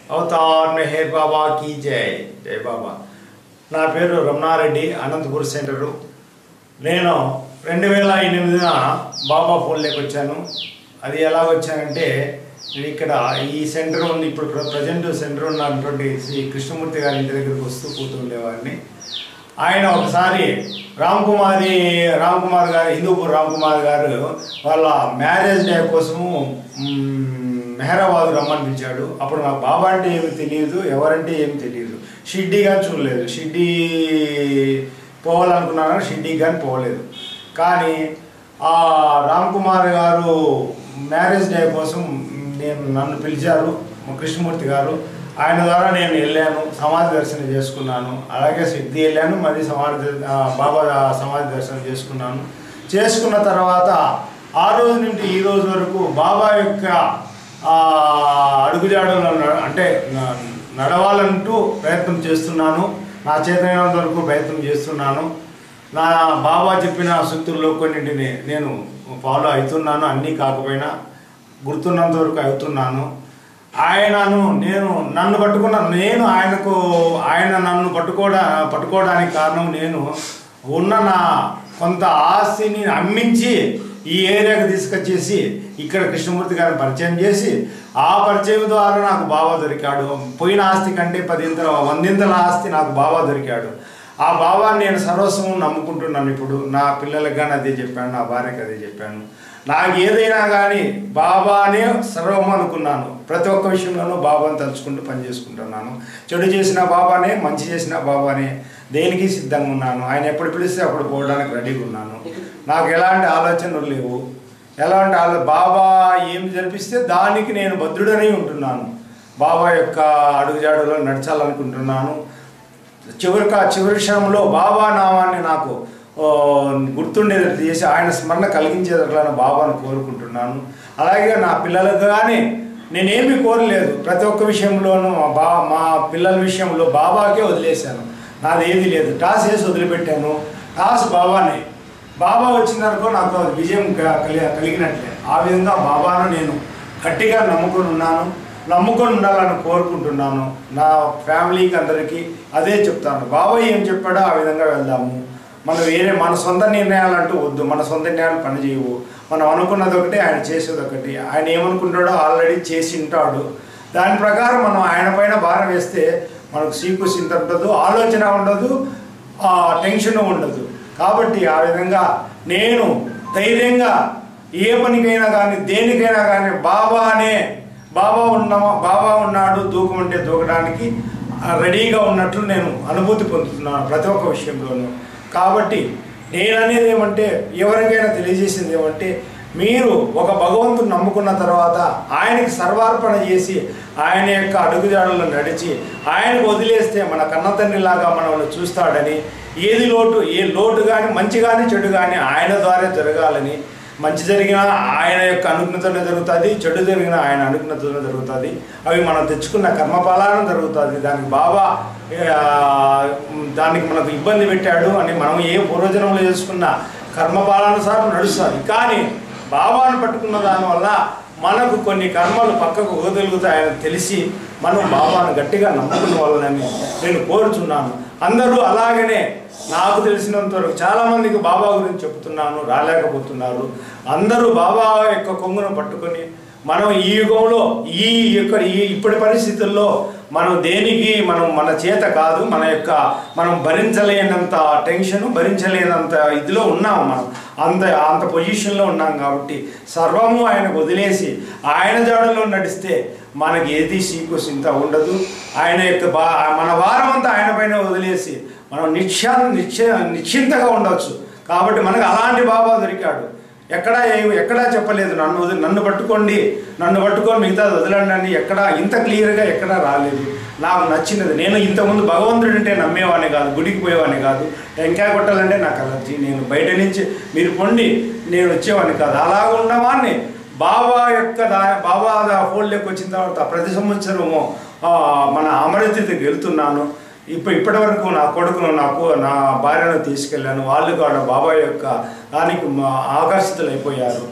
Avatar Meher బాబా key జై జై బాబా నా పేరు రమణారెడ్డి అనంతపూర్ సెంటరు నేను రెండు వేల ఎనిమిదిన బాబా ఫోన్లోకి వచ్చాను అది ఎలా వచ్చానంటే నేను ఇక్కడ ఈ సెంటర్ ఉంది ఇప్పుడు ప్రజెంట్ సెంటర్ ఉన్నటువంటి శ్రీ కృష్ణమూర్తి గారి ఇంటి దగ్గరికి వస్తూ కూతుండేవాడిని ఆయన ఒకసారి రామ్ కుమారి రామ్ కుమార్ గారు హిందూపూర్ రామ్ కుమార్ గారు వాళ్ళ మ్యారేజ్ డే కోసము మ్, మెహరాబాద్ రమ్మని పిలిచాడు అప్పుడు నాకు బాబా అంటే ఏమి తెలియదు ఎవరంటే ఏమి తెలియదు షిడ్డీ కానీ చూడలేదు షిడ్డీ పోవాలనుకున్నాను కానీ షిడ్డీ కానీ పోలేదు కానీ ఆ రామ్ కుమార్ గారు మ్యారేజ్ డే కోసం నేను నన్ను పిలిచారు మా కృష్ణమూర్తి గారు ఆయన ద్వారా నేను వెళ్ళాను సమాధి దర్శనం చేసుకున్నాను అలాగే సిద్ధి వెళ్ళాను మరి సమాధి ఆ, బాబా సమాధి దర్శనం చేసుకున్నాను చేసుకున్న తర్వాత ఆ రోజు నుండి ఈ రోజు వరకు బాబా యొక్క ఆ, అడుగుజాడలో న- అంటే న- నడవాలంటూ ప్రయత్నం చేస్తున్నాను నా చేతనైనంత వరకు ప్రయత్నం చేస్తున్నాను నా బాబా చెప్పిన సూక్తుల్లో కొన్నింటిని నేను ఫాలో అవుతున్నాను అన్నీ కాకపోయినా గుర్తున్నంత వరకు అవుతున్నాను ఆయనను నేను నన్ను పట్టుకున్న నేను ఆయనకు ఆయన నన్ను పట్టుకోవడా పట్టుకోవడానికి కారణం నేను ఉన్న నా కొంత ఆస్తిని అమ్మించి ఈ ఏరియాకి తీసుకొచ్చేసి ఇక్కడ కృష్ణమూర్తి గారిని పరిచయం చేసి ఆ పరిచయం ద్వారా నాకు బాబా దొరికాడు పోయిన ఆస్తి కంటే పదింతల వందింతల ఆస్తి నాకు బాబా దొరికాడు ఆ బాబాని నేను సర్వస్వం నమ్ముకుంటున్నాను ఇప్పుడు నా పిల్లలకు కానీ అదే చెప్పాను నా భార్యకి అదే చెప్పాను నాకు ఏదైనా కానీ బాబానే సర్వం అనుకున్నాను ప్రతి ఒక్క విషయంలోనూ బాబాని తలుచుకుంటూ పని చేసుకుంటున్నాను చెడు చేసిన బాబానే మంచి చేసిన బాబానే దేనికి సిద్ధంగా ఉన్నాను ఆయన ఎప్పుడు పిలిస్తే అప్పుడు పోవడానికి రెడీగా ఉన్నాను నాకు ఎలాంటి ఆలోచనలు లేవు ఎలాంటి ఆలో బాబా ఏం జరిపిస్తే దానికి నేను భద్రుడనై ఉంటున్నాను బాబా యొక్క అడుగుజాడులో నడచాలనుకుంటున్నాను చివరికి ఆ చివరి క్షణంలో బాబా నామాన్ని నాకు ఓ, గుర్తుండేటట్టు చేసి ఆయన స్మరణ కలిగించేటట్లా బాబాను కోరుకుంటున్నాను అలాగే నా పిల్లలకు కానీ నేనేమి కోరలేదు ప్రతి ఒక్క విషయంలోనూ మా బా మా పిల్లల విషయంలో బాబాకే వదిలేశాను నాది ఏది లేదు టాస్ వేసి వదిలిపెట్టాను టాస్ బాబానే బాబా వచ్చిందనుకో నాకు అది విజయం క- కలి కలిగినట్లే ఆ విధంగా బాబాను నేను గట్టిగా నమ్ముకొని ఉన్నాను నమ్ముకొని ఉండాలని కోరుకుంటున్నాను నా ఫ్యామిలీకి అందరికీ అదే చెప్తాను బాబాయ్ ఏం చెప్పాడో ఆ విధంగా వెళ్దాము మనం వేరే మన సొంత నిర్ణయాలు అంటూ వద్దు మన సొంత నిర్ణయాలు పని చేయవు మనం అనుకున్నది ఒకటి ఆయన చేసేది ఒకటి ఆయన ఏమనుకుంటాడో ఆల్రెడీ చేసి ఉంటాడు దాని ప్రకారం మనం ఆయన పైన భారం వేస్తే మనకు సీకు సింత ఉండదు ఆలోచన ఉండదు ఆ టెన్షన్ ఉండదు కాబట్టి ఆ విధంగా నేను ధైర్యంగా ఏ పనికైనా కానీ దేనికైనా కానీ బాబానే బాబా ఉన్నామా బాబా ఉన్నాడు దూకమంటే దూకడానికి ఆ, రెడీగా ఉన్నట్లు నేను అనుభూతి పొందుతున్నాను ప్రతి ఒక్క విషయంలోనూ కాబట్టి నేను అనేది ఏమంటే ఎవరికైనా తెలియజేసింది ఏమంటే మీరు ఒక భగవంతుని నమ్ముకున్న తర్వాత ఆయనకి సర్వార్పణ చేసి ఆయన యొక్క అడుగుజాడల్లో నడిచి ఆయనకు వదిలేస్తే మన కన్న తండ్రిలాగా మనల్ని చూస్తాడని ఏది లోటు ఏ లోటు కానీ మంచి కానీ చెడు కానీ ఆయన ద్వారా జరగాలని మంచి జరిగినా ఆయన యొక్క అనుజ్ఞతనే జరుగుతుంది చెడు జరిగినా ఆయన అనుజ్ఞతనే జరుగుతుంది అవి మనం తెచ్చుకున్న కర్మఫలాలను జరుగుతుంది దానికి బాబా ఆ, దానికి మనకు ఇబ్బంది పెట్టాడు అని మనం ఏ పూర్వజనంలో చేసుకున్న కర్మఫలానుసారం నడుస్తుంది కానీ బాబాను పట్టుకున్న దానివల్ల మనకు కొన్ని కర్మలు పక్కకు వదలుగుతాయని తెలిసి మనం బాబాను గట్టిగా నమ్ముకున్న వాళ్ళని నేను కోరుచున్నాను అందరూ అలాగనే నాకు తెలిసినంత వరకు చాలామందికి బాబా గురించి చెప్తున్నాను రాలేకపోతున్నారు అందరూ బాబా యొక్క కొంగును పట్టుకొని మనం ఈ యుగంలో ఈ యొక్క ఈ ఇప్పటి పరిస్థితుల్లో మనం దేనికి మనం మన చేత కాదు మన యొక్క మనం భరించలేనంత టెన్షన్ భరించలేనంత ఇదిలో ఉన్నాము మనం అంత అంత పొజిషన్లో ఉన్నాం కాబట్టి సర్వము ఆయనకు వదిలేసి ఆయన జాడలో నడిస్తే మనకి ఏది సీకు సింత ఉండదు ఆయన యొక్క బా మన భారం అంతా ఆయన పైన వదిలేసి మనం నిశ్చా నిశ్చ నిశ్చింతగా ఉండొచ్చు కాబట్టి మనకు అలాంటి బాబా దొరికాడు ఎక్కడా ఏ- ఎక్కడా చెప్పలేదు నన్ను వదిలి నన్ను పట్టుకోండి నన్ను పట్టుకొని మిగతా వదలండి అని ఎక్కడా ఇంత క్లియర్గా ఎక్కడా రాలేదు నాకు నచ్చినది నేను ఇంతకుముందు భగవంతుడు అంటే నమ్మేవాడిని కాదు గుడికి పోయేవాడిని కాదు టెంకాయ కొట్టాలంటే నాకు అలర్జీ నేను బయట నుంచి మీరు పొండి నేను వచ్చేవాడిని కాదు అలా ఉన్నవాడిని బాబా యొక్క దా బాబా ఫోల్డ్లోకి వచ్చిన తర్వాత ప్రతి సంవత్సరము ఆ, మన అమరతిథికి వెళ్తున్నాను ఇప్పుడు ఇప్పటి వరకు నా కొడుకును నాకు నా భార్యను తీసుకెళ్ళాను వాళ్ళు కూడా బాబాయ్ యొక్క దానికి మా- ఆకర్షితులైపోయారు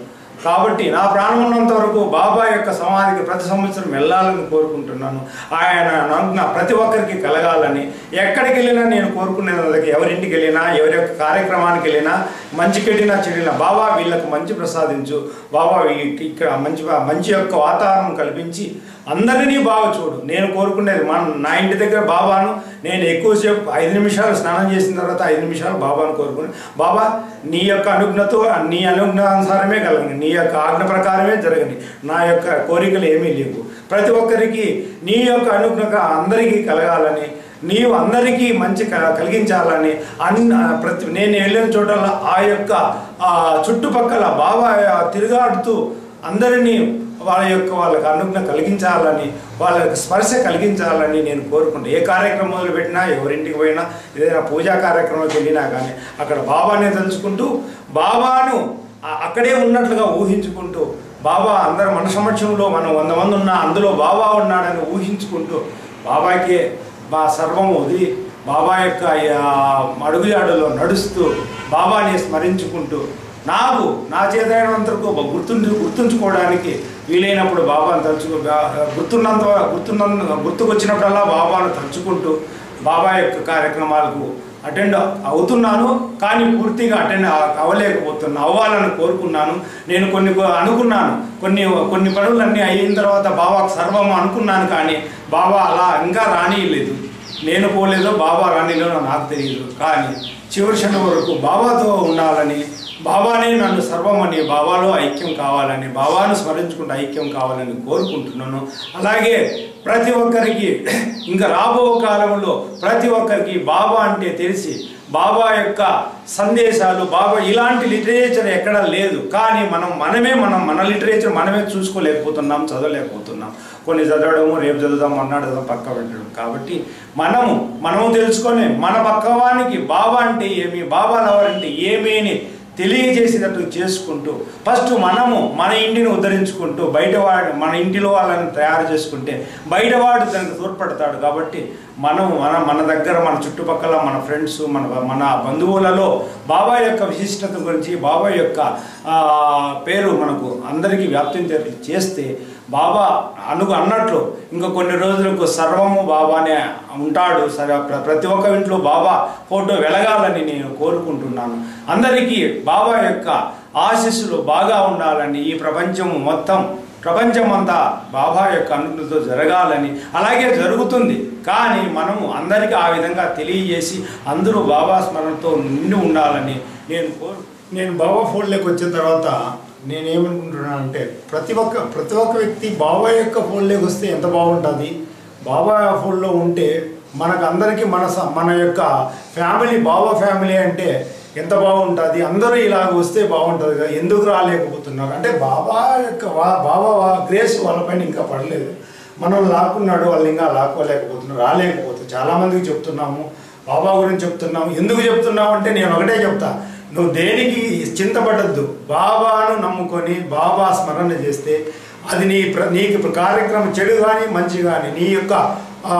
కాబట్టి నా ప్రాణం ఉన్నంత వరకు బాబా యొక్క సమాధికి ప్రతి సంవత్సరం వెళ్ళాలని కోరుకుంటున్నాను ఆయన నన్ను ప్రతి ఒక్కరికి కలగాలని ఎక్కడికి వెళ్ళినా నేను కోరుకునేది వాళ్ళకి ఎవరింటికి వెళ్ళినా ఎవరి యొక్క కార్యక్రమానికి వెళ్ళినా మంచి కెడినా చెడినా బాబా వీళ్ళకు మంచి ప్రసాదించు బాబా ఈ- ఇక్కడ మంచి మంచి యొక్క వాతావరణం కల్పించి అందరినీ బాగా చూడు నేను కోరుకునేది మన నా ఇంటి దగ్గర బాబాను నేను ఎక్కువసేపు ఐదు నిమిషాలు స్నానం చేసిన తర్వాత ఐదు నిమిషాలు బాబాను కోరుకుని బాబా నీ యొక్క అనుజ్ఞతో నీ అనుజ్ఞానుసారమే కలగని నీ యొక్క ఆజ్ఞ ప్రకారమే జరగని నా యొక్క కోరికలు ఏమీ లేవు ప్రతి ఒక్కరికి నీ యొక్క అనుజ్ఞ అందరికీ కలగాలని నీవు అందరికీ మంచి క- కలిగించాలని అన్న ప్రతి నేను వెళ్ళిన చోటల్లో ఆ యొక్క ఆ చుట్టుపక్కల బాబా తిరుగాడుతూ అందరినీ వాళ్ళ యొక్క వాళ్ళకి అనుజ్ఞ కలిగించాలని వాళ్ళకి స్పర్శ కలిగించాలని నేను కోరుకుంటా ఏ కార్యక్రమం మొదలు పెట్టినా ఎవరింటికి పోయినా ఏదైనా పూజా కార్యక్రమానికి వెళ్ళినా కానీ అక్కడ బాబానే తలుచుకుంటూ బాబాను ఆ- అక్కడే ఉన్నట్లుగా ఊహించుకుంటూ బాబా అందరి మన సమక్షంలో మనం వంద మంది ఉన్నా అందులో బాబా ఉన్నాడని ఊహించుకుంటూ బాబాకే మా సర్వం వదిలి బాబా యొక్క ఆ, అడుగుజాడలో నడుస్తూ బాబాని స్మరించుకుంటూ నాకు నా చేతైనంతకు గుర్తుండి గుర్తుంచుకోవడానికి వీలైనప్పుడు బాబాను తలుచుకు గుర్తున్నంత గుర్తున్నంత గుర్తుకొచ్చినప్పుడల్లా బాబాను తలుచుకుంటూ బాబా యొక్క కార్యక్రమాలకు అటెండ్ అవుతున్నాను కానీ పూర్తిగా అటెండ్ అవ్వలేకపోతున్నా అవ్వాలని కోరుకున్నాను నేను కొన్ని కొ- అనుకున్నాను కొన్ని కొన్ని పనులన్నీ అయిన తర్వాత బాబాకు సర్వం అనుకున్నాను కానీ బాబా అలా ఇంకా రానియలేదు నేను పోలేదో బాబా రానిలేదో నాకు తెలియదు కానీ చివరి క్షణం వరకు బాబాతో ఉండాలని బాబానే నన్ను సర్వమని బాబాలో ఐక్యం కావాలని బాబాను స్మరించుకుంటూ ఐక్యం కావాలని కోరుకుంటున్నాను అలాగే ప్రతి ఒక్కరికి ఇంకా రాబో కాలంలో ప్రతి ఒక్కరికి బాబా అంటే తెలిసి బాబా యొక్క సందేశాలు బాబా ఇలాంటి లిటరేచర్ ఎక్కడా లేదు కానీ మనం మనమే మనం మన లిటరేచర్ మనమే చూసుకోలేకపోతున్నాం చదవలేకపోతున్నాం కొన్ని చదవడము రేపు చదువుదాం అన్నాడు చదువుదాం పక్క పెట్టడం కాబట్టి మనము మనము తెలుసుకొని మన పక్కవానికి బాబా అంటే ఏమి బాబా లవర్ అంటే ఏమి అని తెలియజేసేటట్టు చేసుకుంటూ ఫస్ట్ మనము మన ఇంటిని ఉద్ధరించుకుంటూ బయటవాడు మన ఇంటిలో వాళ్ళని తయారు చేసుకుంటే బయటవాడు దానికి తోడ్పడతాడు కాబట్టి మనం మన మన దగ్గర మన చుట్టుపక్కల మన ఫ్రెండ్స్ మన మన బంధువులలో బాబా యొక్క విశిష్టత గురించి బాబా యొక్క ఆ, పేరు మనకు అందరికీ వ్యాప్తి చేస్తే బాబా అనుకు అన్నట్లు ఇంకా కొన్ని రోజులకు సర్వము బాబానే ఉంటాడు సరే ప్ర- ప్రతి ఒక్క ఇంట్లో బాబా ఫోటో వెలగాలని నేను కోరుకుంటున్నాను అందరికీ బాబా యొక్క ఆశీస్సులు బాగా ఉండాలని ఈ ప్రపంచము మొత్తం ప్రపంచమంతా బాబా యొక్క అనుమతితో జరగాలని అలాగే జరుగుతుంది కానీ మనము అందరికీ ఆ విధంగా తెలియజేసి అందరూ బాబా స్మరణతో నిండి ఉండాలని నేను కోరు నేను బాబా ఫోల్డ్లోకి వచ్చిన తర్వాత నేనేమనుకుంటున్నాను అంటే ప్రతి ఒక్క ప్రతి ఒక్క వ్యక్తి బాబా యొక్క ఫోల్డ్లోకి వస్తే ఎంత బాగుంటుంది బాబా ఫోల్డ్లో ఉంటే మనకు అందరికీ మన స- మన యొక్క ఫ్యామిలీ బాబా ఫ్యామిలీ అంటే ఎంత బాగుంటుంది అందరూ ఇలాగ వస్తే బాగుంటుంది కదా ఎందుకు రాలేకపోతున్నారు అంటే బాబా యొక్క వా- బాబా వా- గ్రేస్ వాళ్ళపైన ఇంకా పడలేదు మనం లాక్కున్నాడు వాళ్ళు ఇంకా లాక్కోలేకపోతున్నారు రాలేకపోతున్నారు చాలామందికి చెప్తున్నాము బాబా గురించి చెప్తున్నాము ఎందుకు చెప్తున్నావు అంటే నేను ఒకటే చెప్తా నువ్వు దేనికి చింతపడద్దు బాబాను నమ్ముకొని బాబా స్మరణ చేస్తే అది నీ ప్ర నీకు ఇప్పుడు కార్యక్రమం చెడు కానీ మంచి కానీ నీ యొక్క ఆ,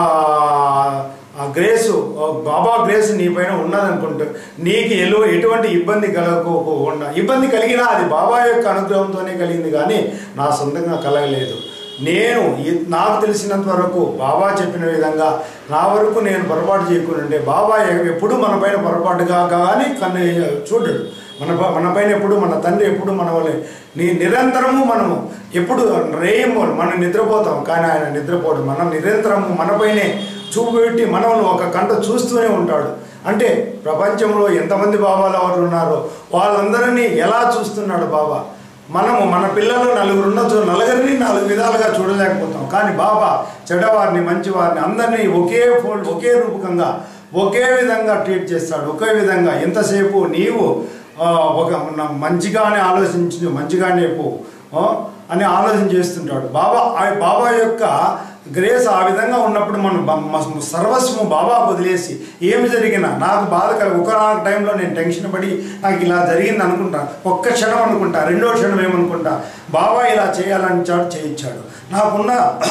ఆ గ్రేసు ఆ బాబా గ్రేస్ నీ పైన ఉన్నదనుకుంటూ నీకు ఎలు ఎటువంటి ఇబ్బంది కలగకోకుండా ఇబ్బంది కలిగినా అది బాబా యొక్క అనుగ్రహంతోనే కలిగింది కానీ నా సొంతంగా కలగలేదు నేను ఈ- నాకు తెలిసినంత వరకు బాబా చెప్పిన విధంగా నా వరకు నేను పొరపాటు చేయకుండా బాబా ఎ- ఎప్పుడు మన పైన పొరపాటుగా కానీ కన్ను చూడడు మన ప- మన పైన ఎప్పుడు మన తండ్రి ఎప్పుడు మన వల్ల నీ నిరంతరము మనము ఎప్పుడు రేయము మనం నిద్రపోతాం కానీ ఆయన నిద్రపోడు మనం నిరంతరము మనపైనే చూపెట్టి మనల్ని ఒక కంట చూస్తూనే ఉంటాడు అంటే ప్రపంచంలో ఎంతమంది బాబాలు ఎవరు ఉన్నారో వాళ్ళందరినీ ఎలా చూస్తున్నాడు బాబా మనము మన పిల్లలు నలుగురు ఉండొచ్చు నలుగురిని నాలుగు విధాలుగా చూడలేకపోతాం కానీ బాబా చెడ్డవారిని మంచివారిని అందరినీ ఒకే ఫోల్డ్ ఒకే రూపకంగా ఒకే విధంగా ట్రీట్ చేస్తాడు ఒకే విధంగా ఎంతసేపు నీవు ఆ, ఒక న- మంచిగానే ఆలోచించు మంచిగానే పో ఆ, అని ఆలోచన చేస్తుంటాడు బాబా ఆ బాబా యొక్క గ్రేస్ ఆ విధంగా ఉన్నప్పుడు మనం బ- మ- సర్వస్వము బాబా వదిలేసి ఏమి జరిగినా నాకు బాధ కలిగి ఒక టైంలో నేను టెన్షన్ పడి నాకు ఇలా జరిగింది అనుకుంటా ఒక్క క్షణం అనుకుంటా రెండో క్షణం ఏమనుకుంటా బాబా ఇలా చేయాలని చాడు చేయించాడు నాకున్న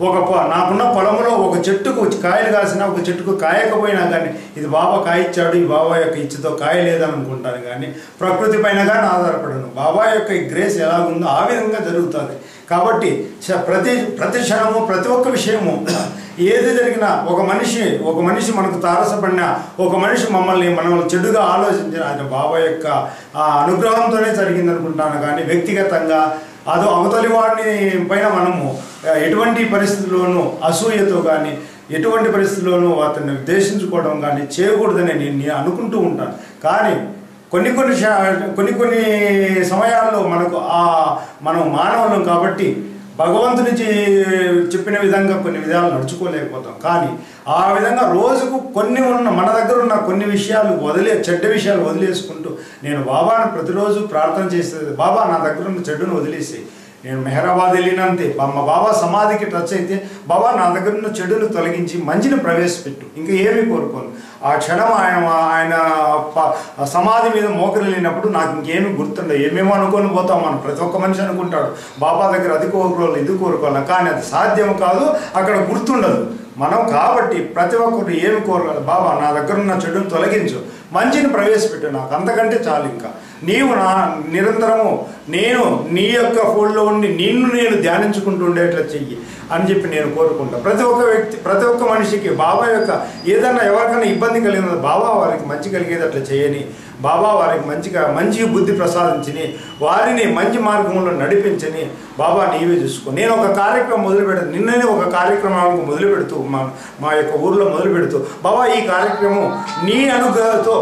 ఒక పొ- నాకున్న పొలంలో ఒక చెట్టుకు కాయలు కాసినా ఒక చెట్టుకు కాయకపోయినా కానీ ఇది బాబా కాయ ఇచ్చాడు ఈ బాబా యొక్క ఇచ్చితో కాయ లేదని అనుకుంటాను కానీ ప్రకృతి పైన కానీ ఆధారపడను బాబా యొక్క ఈ గ్రేస్ ఎలా ఉందో ఆ విధంగా జరుగుతుంది కాబట్టి చ- ప్రతి ప్రతి క్షణము ప్రతి ఒక్క విషయము ఏది జరిగినా ఒక మనిషి ఒక మనిషి మనకు తారసపడినా ఒక మనిషి మమ్మల్ని మనం చెడుగా ఆలోచించిన ఆయన బాబా యొక్క ఆ అనుగ్రహంతోనే జరిగింది అనుకుంటాను కానీ వ్యక్తిగతంగా అదో అవతలి వాడిని పైన మనము ఆ, ఎటువంటి పరిస్థితుల్లోనూ అసూయతో కానీ ఎటువంటి పరిస్థితుల్లోనూ అతన్ని ఉద్దేశించుకోవడం కానీ చేయకూడదని నేను నేను అనుకుంటూ ఉంటాను కానీ కొన్ని కొన్ని శా- కొన్ని కొన్ని సమయాల్లో మనకు ఆ మనం మానవులం కాబట్టి భగవంతుని చే- చెప్పిన విధంగా కొన్ని విధాలు నడుచుకోలేకపోతాం కానీ ఆ విధంగా రోజుకు కొన్ని ఉన్న మన దగ్గర ఉన్న కొన్ని విషయాలు వదిలే చెడ్డ విషయాలు వదిలేసుకుంటూ నేను బాబాను ప్రతిరోజు ప్రార్థన చేసేది బాబా నా దగ్గర ఉన్న చెడ్డును వదిలేసి నేను మెహరాబాద్ వెళ్ళినంతే బా- మా బాబా సమాధికి టచ్ అయితే బాబా నా దగ్గర ఉన్న చెడును తొలగించి మంచిని ప్రవేశపెట్టు ఇంకా ఏమీ కోరుకోను ఆ క్షణం ఆయన ఆయన ప- సమాధి మీద మోకరిల్లినప్పుడు నాకు ఇంకేమీ గుర్తుండదు ఏమేమో అనుకొని పోతాం మనం ప్రతి ఒక్క మనిషి అనుకుంటాడు బాబా దగ్గర అది కోరుకోవాలి ఇది కోరుకోవాలి కానీ అది సాధ్యం కాదు అక్కడ గుర్తుండదు మనం కాబట్టి ప్రతి ఒక్కరు ఏమి కోరగలరు బాబా నా దగ్గర ఉన్న చెడును తొలగించు మంచిని ప్రవేశపెట్టు నాకు అంతకంటే చాలు ఇంకా నీవు నా నిరంతరము నేను నీ యొక్క ఫోన్లో ఉండి నిన్ను నేను ధ్యానించుకుంటూ ఉండేట్లా చెయ్యి అని చెప్పి నేను కోరుకుంటా ప్రతి ఒక్క వ్యక్తి ప్రతి ఒక్క మనిషికి బాబా యొక్క ఏదన్నా ఎవరికైనా ఇబ్బంది కలిగిన బాబా వారికి మంచి కలిగేది అట్లా చేయని బాబా వారికి మంచిగా మంచి బుద్ధి ప్రసాదించని వారిని మంచి మార్గంలో నడిపించని బాబా నీవే చూసుకో నేను ఒక కార్యక్రమం మొదలు పెడతాను నిన్ననే ఒక కార్యక్రమానికి మొదలు పెడుతూ మా మా యొక్క ఊర్లో మొదలు పెడుతూ బాబా ఈ కార్యక్రమం నీ అనుగ్రహంతో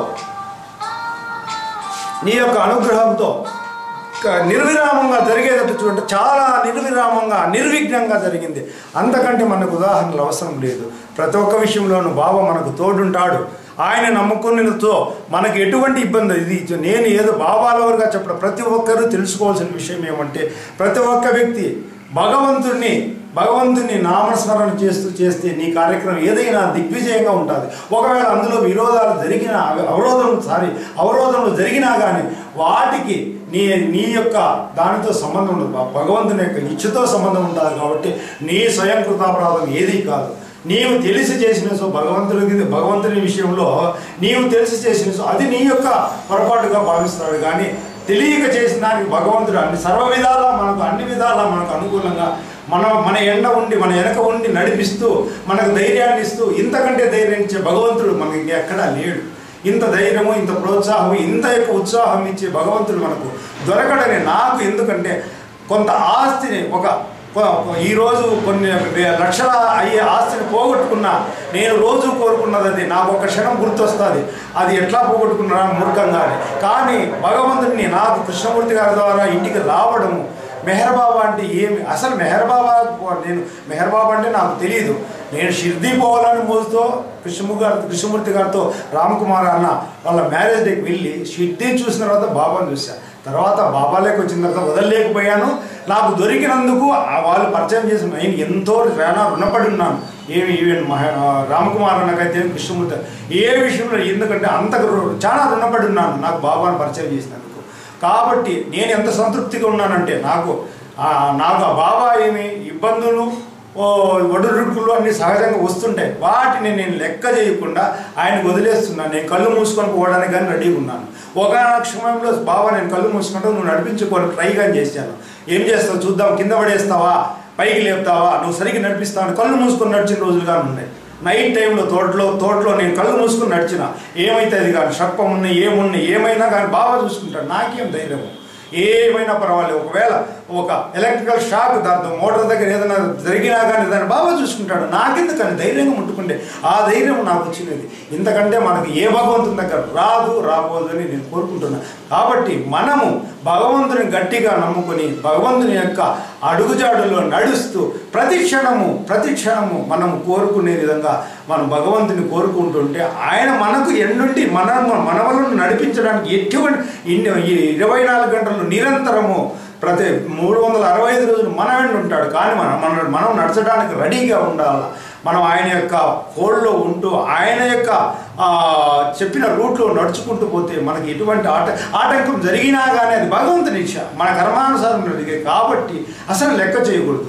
నీ యొక్క అనుగ్రహంతో క- నిర్విరామంగా జరిగేటట్టు చూడండి చాలా నిర్విరామంగా నిర్విఘ్నంగా జరిగింది అంతకంటే మనకు ఉదాహరణలు అవసరం లేదు ప్రతి ఒక్క విషయంలోనూ బాబా మనకు తోడుంటాడు ఆయన నమ్ముకున్నతో మనకు ఎటువంటి ఇబ్బంది ఇది నేను ఏదో బాబాలవరుగా చెప్పడం ప్రతి ఒక్కరూ తెలుసుకోవాల్సిన విషయం ఏమంటే ప్రతి ఒక్క వ్యక్తి భగవంతుడిని భగవంతుని నామస్మరణ చేస్తూ చేస్తే నీ కార్యక్రమం ఏదైనా దిగ్విజయంగా ఉంటుంది ఒకవేళ అందులో విరోధాలు జరిగిన అవరోధం సారీ అవరోధములు జరిగినా కానీ వాటికి నీ నీ యొక్క దానితో సంబంధం ఉండదు భ- భగవంతుని యొక్క ఇచ్చతో సంబంధం ఉంటుంది కాబట్టి నీ స్వయం కృతాపరాధం ఏదీ కాదు నీవు తెలిసి చేసిన సో భగవంతుడికి భగవంతుని విషయంలో నీవు తెలిసి చేసిన సో అది నీ యొక్క పొరపాటుగా భావిస్తాడు కానీ తెలియక చేసిన దానికి భగవంతుడు అన్ని సర్వ విధాలా మనకు అన్ని విధాలా మనకు అనుకూలంగా మన మన ఎండ ఉండి మన వెనక ఉండి నడిపిస్తూ మనకు ధైర్యాన్ని ఇస్తూ ఇంతకంటే ధైర్యం ఇచ్చే భగవంతుడు మనకి ఇంకెక్కడా లేడు ఇంత ధైర్యము ఇంత ప్రోత్సాహం ఇంత యొక్క ఉత్సాహం ఇచ్చే భగవంతుడు మనకు దొరకడని నాకు ఎందుకంటే కొంత ఆస్తిని ఒక కొ- కొ- ఈ రోజు కొన్ని వే- లక్షల అయ్యే ఆస్తిని పోగొట్టుకున్నా నేను రోజు కోరుకున్నది అది నాకు ఒక క్షణం గుర్తొస్తుంది అది ఎట్లా పోగొట్టుకున్నా మూర్ఖంగా కానీ భగవంతుడిని నాకు కృష్ణమూర్తి గారి ద్వారా ఇంటికి రావడము మెహర్ బాబా అంటే ఏమి అసలు మెహర్ బాబా నేను మెహర్ బాబా అంటే నాకు తెలియదు నేను షిర్దీ పోవాలని మోజుతో కృష్ణము గారు కృష్ణమూర్తి గారితో రామకుమార్ అన్న వాళ్ళ మ్యారేజ్ డేకి వెళ్ళి షిర్దీ చూసిన తర్వాత బాబాని చూశాను తర్వాత బాబాలోకి వచ్చిన తర్వాత వదలలేకపోయాను నాకు దొరికినందుకు ఆ వాళ్ళు పరిచయం చేసిన నేను ఎంతో చాలా రుణపడి ఉన్నాను ఏమి ఈవెన్ మహ రామకుమార్ అన్నకైతే కృష్ణమూర్తి ఏ విషయంలో ఎందుకంటే అంత రు- చాలా రుణపడి ఉన్నాను నాకు బాబాను పరిచయం చేసినందుకు కాబట్టి నేను ఎంత సంతృప్తిగా ఉన్నానంటే నాకు ఆ, నాకు ఆ బాబా ఏమి ఇబ్బందులు ఓ ఒడురుడుకులు అన్ని సహజంగా వస్తుంటాయి వాటిని నేను లెక్క చేయకుండా ఆయనకు వదిలేస్తున్నాను నేను కళ్ళు మూసుకొని పోవడానికి కానీ రెడీగా ఉన్నాను ఒక సమయంలో బాబా నేను కళ్ళు మూసుకుంటూ నువ్వు నడిపించుకోవడానికి ట్రై కానీ చేశాను ఏం చేస్తావు చూద్దాం కింద పడేస్తావా పైకి లేపుతావా నువ్వు సరిగ్గా నడిపిస్తావు కళ్ళు మూసుకొని నడిచిన రోజులుగా ఉన్నాయి నైట్ టైంలో తోటలో తోటలో నేను కళ్ళు మూసుకొని నడిచిన ఏమైతుంది కానీ సర్పం ఉన్నాయి ఏమున్నాయి ఏమైనా కానీ బాగా చూసుకుంటాడు నాకేం ధైర్యం ఏమైనా పర్వాలేదు ఒకవేళ ఒక ఎలక్ట్రికల్ షాక్ దాంతో మోటార్ దగ్గర ఏదైనా జరిగినా కానీ దాన్ని బాగా చూసుకుంటాడు నాకెందుకు కానీ ధైర్యంగా ముట్టుకుంటే ఆ ధైర్యం నాకు వచ్చినది ఇంతకంటే మనకి ఏ భగవంతుని దగ్గర రాదు రాబోదు అని నేను కోరుకుంటున్నాను కాబట్టి మనము భగవంతుని గట్టిగా నమ్ముకొని భగవంతుని యొక్క అడుగుజాడుల్లో నడుస్తూ ప్రతి క్షణము ప్రతి క్షణము మనం కోరుకునే విధంగా మనం భగవంతుని కోరుకుంటుంటే ఆయన మనకు ఎన్నుండి మన మన వల్ల నడిపించడానికి ఎటువంటి ఇన్ని ఈ ఇరవై నాలుగు గంటలు నిరంతరము ప్రతి మూడు వందల అరవై ఐదు రోజులు మన వెంట ఉంటాడు కానీ మనం మన మనం నడచడానికి రెడీగా ఉండాలి మనం ఆయన యొక్క ఫోల్డ్లో ఉంటూ ఆయన యొక్క ఆ, చెప్పిన రూట్లో నడుచుకుంటూ పోతే మనకి ఎటువంటి ఆట ఆటంకం జరిగినా కానీ అది భగవంతుని ఇచ్చ మన కర్మానుసారం జరిగే కాబట్టి అసలు లెక్క చేయకూడదు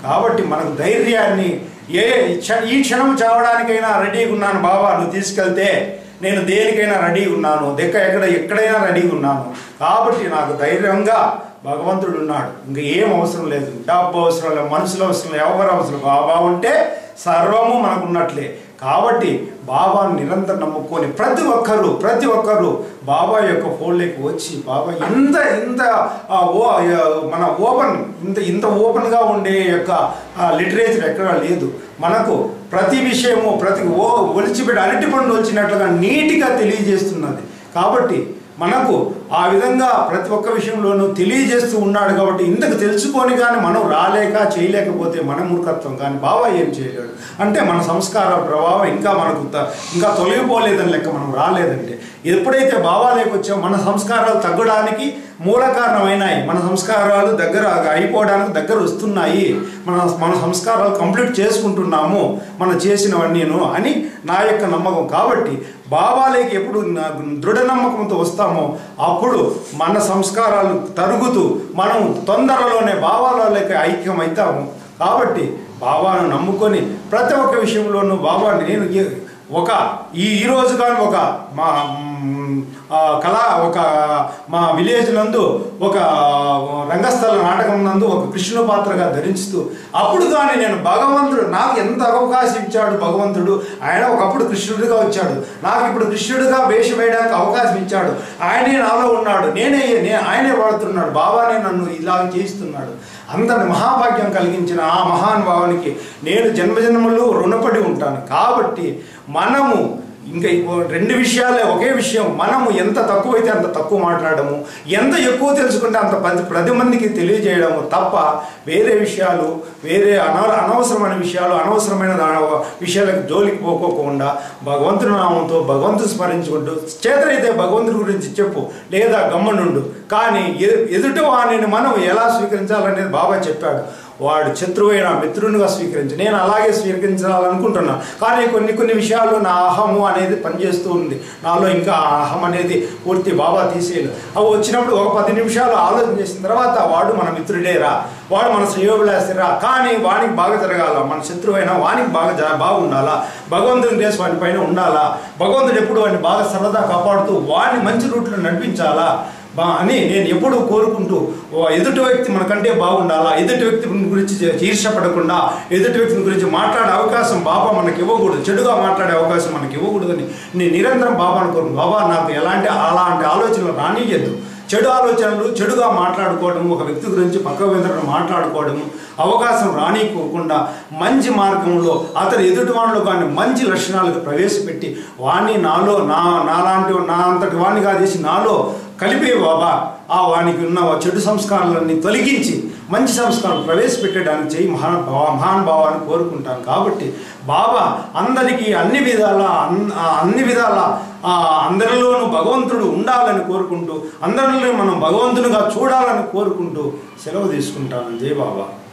కాబట్టి మనకు ధైర్యాన్ని ఏ క్ష- ఈ క్షణం చావడానికైనా రెడీగా ఉన్నాను బాబా నువ్వు తీసుకెళ్తే నేను దేనికైనా రెడీగా ఉన్నాను దెక్క ఎక్కడ ఎక్కడైనా రెడీగా ఉన్నాను కాబట్టి నాకు ధైర్యంగా భగవంతుడు ఉన్నాడు ఇంకా ఏం అవసరం లేదు డబ్బు అవసరం లేదు మనుషులు అవసరం లేదు ఎవరు అవసరం లేదు. బాబా ఉంటే సర్వము మనకు ఉన్నట్లే కాబట్టి బాబాను నిరంతరం నమ్ముకొని ప్రతి ఒక్కరు ప్రతి ఒక్కరు బాబా యొక్క ఫోన్లోకి వచ్చి బాబా ఇంత ఇంత ఆ, ఓ ఆ, మన ఓపెన్ ఇంత ఇంత ఓపెన్గా ఉండే యొక్క లిటరేచర్ ఎక్కడా లేదు మనకు ప్రతి విషయము ప్రతి ఓ ఒలిచిపెట్టి అరటి పండు వచ్చినట్లుగా నీట్గా తెలియజేస్తున్నది కాబట్టి మనకు ఆ విధంగా ప్రతి ఒక్క విషయంలోనూ తెలియజేస్తూ ఉన్నాడు కాబట్టి ఇంతకు తెలుసుకొని కానీ మనం రాలేక చేయలేకపోతే మన మూర్ఖత్వం కానీ బాబా ఏం చేయలేడు అంటే మన సంస్కార ప్రభావం ఇంకా మనకు త- ఇంకా తొలగిపోలేదని లెక్క మనం రాలేదంటే ఎప్పుడైతే బాబాలోకి వచ్చామో మన సంస్కారాలు తగ్గడానికి మూల కారణమైనాయి మన సంస్కారాలు దగ్గర అయిపోవడానికి దగ్గర వస్తున్నాయి మన మన సంస్కారాలు కంప్లీట్ చేసుకుంటున్నాము మనం చేసినవన్నీను అని నా యొక్క నమ్మకం కాబట్టి బాబాలేకి ఎప్పుడు నా- దృఢ నమ్మకంతో వస్తామో అప్పుడు మన సంస్కారాలు తరుగుతూ మనం తొందరలోనే బాబాలలోకి ఐక్యం అవుతాము కాబట్టి బాబాను నమ్ముకొని ప్రతి ఒక్క విషయంలోనూ బాబాని నేను ఏ- ఒక ఈ ఈ రోజు కానీ ఒక మా మ్, ఆ, కళ ఒక మా విలేజ్ నందు ఒక రంగస్థల నాటకం నందు ఒక కృష్ణుల పాత్రగా ధరించుతూ అప్పుడు కానీ నేను భగవంతుడు నాకు ఎంత అవకాశం ఇచ్చాడు భగవంతుడు ఆయన ఒకప్పుడు కృష్ణుడిగా వచ్చాడు నాకు ఇప్పుడు కృష్ణుడిగా వేషం వేయడానికి అవకాశం ఇచ్చాడు ఆయనే నాలో ఉన్నాడు నేనే నే- ఆయనే వాడుతున్నాడు బాబానే నన్ను ఇలా చేయిస్తున్నాడు అంతటి మహాభాగ్యం కలిగించిన ఆ మహానుభావానికి నేను జన్మజన్మలు రుణపడి ఉంటాను కాబట్టి మనము ఇంకా ఇంకో రెండు విషయాలే ఒకే విషయం మనము ఎంత తక్కువైతే అంత తక్కువ మాట్లాడము ఎంత ఎక్కువ తెలుసుకుంటే అంత పది పది మందికి తెలియజేయడము తప్ప వేరే విషయాలు వేరే అన అనవసరమైన విషయాలు అనవసరమైన దా- విషయాలకు జోలికి పోకోకుండా భగవంతుని నామంతో భగవంతుని స్మరించుకుంటూ చేతనైతే భగవంతుడి గురించి చెప్పు లేదా గమ్మనుండు కానీ ఎ- ఎదుటి వాణిని మనం ఎలా స్వీకరించాలనేది బాబా చెప్పాడు వాడు శత్రువైన మిత్రునిగా స్వీకరించి నేను అలాగే స్వీకరించాలనుకుంటున్నా కానీ కొన్ని కొన్ని విషయాలు నా అహము అనేది పనిచేస్తూ ఉంది నాలో ఇంకా ఆ అహం అనేది పూర్తి బాబా తీసేయలు అవి వచ్చినప్పుడు ఒక పది నిమిషాలు ఆలోచన చేసిన తర్వాత వాడు మన మిత్రుడేరా వాడు మన శ్రేయోభిలాసిరా కానీ వానికి బాగా జరగాల మన శత్రువైనా వానికి బాగా జ- బాగుండాలా భగవంతుని గ్రేస్ వాని పైన ఉండాలా భగవంతుడు ఎప్పుడు వాడిని బాగా సరదా కాపాడుతూ వాడిని మంచి రూట్లో నడిపించాలా బా అని నేను ఎప్పుడూ కోరుకుంటూ ఓ ఎదుటి వ్యక్తి మనకంటే బాగుండాలా ఎదుటి వ్యక్తి గురించి ఈర్షపడకుండా ఎదుటి వ్యక్తి గురించి మాట్లాడే అవకాశం బాబా మనకి ఇవ్వకూడదు చెడుగా మాట్లాడే అవకాశం మనకి ఇవ్వకూడదని నేను నిరంతరం బాబాను కోరు బాబా నాకు ఎలాంటి అలాంటి ఆలోచనలు రానియద్దు చెడు ఆలోచనలు చెడుగా మాట్లాడుకోవడము ఒక వ్యక్తి గురించి పక్క వెంటనే మాట్లాడుకోవడము అవకాశం రానికోకుండా మంచి మార్గంలో అతని ఎదుటి వాళ్ళలో కానీ మంచి లక్షణాలకు ప్రవేశపెట్టి వాణ్ణి నాలో నా నాలాంటి నా అంతటి వాణ్ణిగా చేసి నాలో కలిపే బాబా ఆ వానికి ఉన్న చెడు సంస్కారాలన్నీ తొలగించి మంచి సంస్కారం ప్రవేశపెట్టడానికి చేయి మహాన్ మహానుభావాన్ని కోరుకుంటాను కాబట్టి బాబా అందరికీ అన్ని విధాల అన్- ఆ అన్ని విధాల ఆ అందరిలోనూ భగవంతుడు ఉండాలని కోరుకుంటూ అందరిలో మనం భగవంతునిగా చూడాలని కోరుకుంటూ సెలవు తీసుకుంటాను జై బాబా